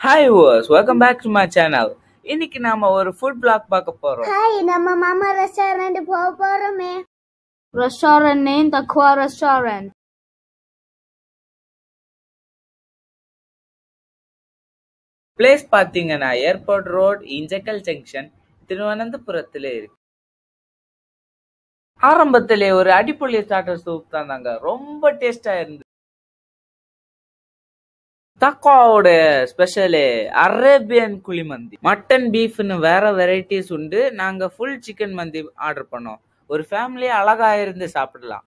Hi வாஸ் welcome back to my channel இன்னைக்கு நாம ஒரு ஃபுட் பிளாக் பார்க்க போறோம் ஹாய் நம்ம மாமா ரெஸ்டாரண்ட் போக போறோமே Restaurant name Takwa Restaurant. Place பாத்தீங்கன்னா ஏர்போர்ட் ரோட் இஞ்சக்கல் ஜங்ஷன் திருவனந்தபுரத்துல இருக்கு ஆரம்பத்திலே ஒரு அடிப்பொலி ஸ்டார்டர் சூப் தந்தாங்க ரொம்ப டேஸ்டா இருந்தது தக்காவோட ஸ்பெஷலு அரேபியன் குழிமந்தி மட்டன் பீஃப்னு வேற வெரைட்டிஸ் உண்டு நாங்க ஃபுல் சிக்கன் மந்தி ஆர்டர் பண்ணோம் ஒரு ஃபேமிலி அழகா இருந்து சாப்பிடலாம்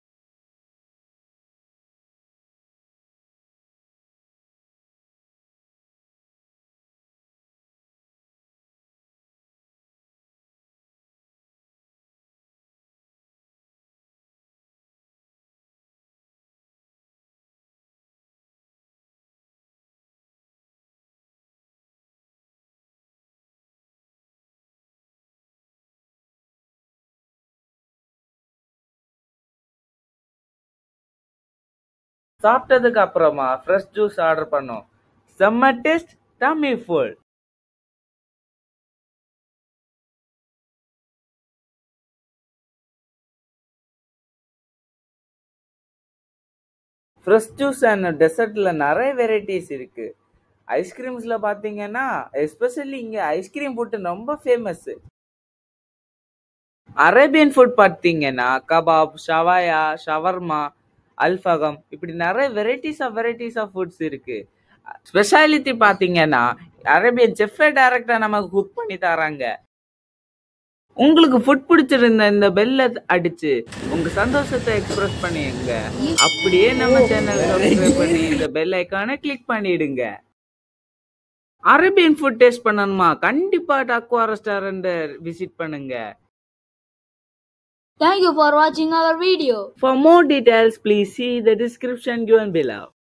சாப்பிட்டதுக்கு அப்புறமா ஃப்ரெஷ் ஜூஸ் ஆர்டர் பண்ணோம் செம்ம taste yummy full fresh juice and டெசர்ட்ல நிறைய வெரைட்டிஸ் இருக்கு ஐஸ்கிரீம்ஸ்ல பாத்தீங்கன்னா எஸ்பெஷலி இங்க ஐஸ்கிரீம் ஃபுட் ரொம்ப ஃபேமஸ் அரேபியன் ஃபுட் பார்த்தீங்கன்னா கபாப் ஷவாயா ஷவர்மா அல்ஃபகம் இப்படி நிறைய varieties of varieties of foods இருக்கு ஸ்பெஷாலிட்டி பார்த்தீங்கன்னா அரேபியன் செஃப்பே டைரக்டா நமக்கு குக் பண்ணி தராங்க உங்களுக்கு ஃபுட் பிடிச்சிருந்த இந்த பெல்ல அடிச்சு உங்க சந்தோஷத்தை எக்ஸ்பிரஸ் பண்ணிடுங்க அப்படியே நம்ம சேனல் சப்ஸ்கிரைப் பண்ணி இந்த பெல் ஐக்கானை கிளிக் பண்ணிடுங்க அரேபியன் ஃபுட் டேஸ்ட் பண்ணணுமா கண்டிப்பா டாக்வா ரெஸ்டாரண்ட் விசிட் பண்ணுங்க Thank you for watching our video. For more details, please see the description given below.